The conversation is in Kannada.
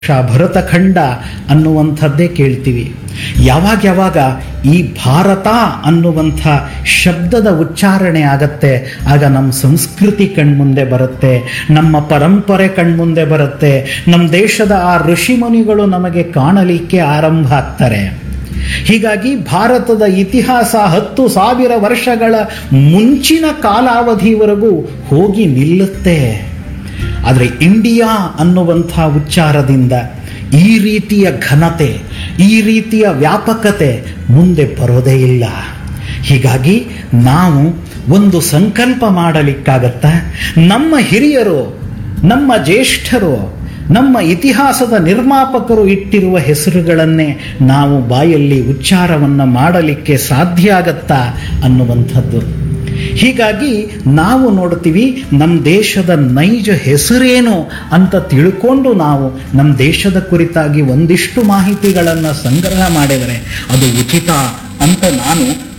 ಭರತಖಂಡ ಅನ್ನುವಂಥದ್ದೇ ಕೇಳ್ತೀವಿ ಯಾವಾಗ ಯಾವಾಗ ಈ ಭಾರತ ಅನ್ನುವಂಥ ಶಬ್ದದ ಉಚ್ಚಾರಣೆ ಆಗತ್ತೆ ಆಗ ನಮ್ಮ ಸಂಸ್ಕೃತಿ ಕಣ್ಮುಂದೆ ಬರುತ್ತೆ ನಮ್ಮ ಪರಂಪರೆ ಕಣ್ಮುಂದೆ ಬರುತ್ತೆ ನಮ್ಮ ದೇಶದ ಆ ಋಷಿಮುನಿಗಳು ನಮಗೆ ಕಾಣಲಿಕ್ಕೆ ಆರಂಭ ಆಗ್ತಾರೆ ಹೀಗಾಗಿ ಭಾರತದ ಇತಿಹಾಸ ಹತ್ತು ಸಾವಿರ ವರ್ಷಗಳ ಮುಂಚಿನ ಕಾಲಾವಧಿವರೆಗೂ ಹೋಗಿ ನಿಲ್ಲುತ್ತೆ ಆದರೆ ಇಂಡಿಯಾ ಅನ್ನುವಂಥ ಉಚ್ಚಾರದಿಂದ ಈ ರೀತಿಯ ಘನತೆ ಈ ರೀತಿಯ ವ್ಯಾಪಕತೆ ಮುಂದೆ ಬರೋದೇ ಇಲ್ಲ ಹೀಗಾಗಿ ನಾವು ಒಂದು ಸಂಕಲ್ಪ ಮಾಡಲಿಕ್ಕಾಗತ್ತ ನಮ್ಮ ಹಿರಿಯರು ನಮ್ಮ ಜ್ಯೇಷ್ಠರು ನಮ್ಮ ಇತಿಹಾಸದ ನಿರ್ಮಾಪಕರು ಇಟ್ಟಿರುವ ಹೆಸರುಗಳನ್ನೇ ನಾವು ಬಾಯಲ್ಲಿ ಉಚ್ಚಾರವನ್ನು ಮಾಡಲಿಕ್ಕೆ ಸಾಧ್ಯ ಆಗತ್ತಾ ಅನ್ನುವಂಥದ್ದು ಹೀಗಾಗಿ ನಾವು ನೋಡ್ತೀವಿ ನಮ್ಮ ದೇಶದ ನೈಜ ಹೆಸರೇನು ಅಂತ ತಿಳ್ಕೊಂಡು ನಾವು ನಮ್ಮ ದೇಶದ ಕುರಿತಾಗಿ ಒಂದಿಷ್ಟು ಮಾಹಿತಿಗಳನ್ನು ಸಂಗ್ರಹ ಮಾಡಿದರೆ ಅದು ಉಚಿತ ಅಂತ ನಾನು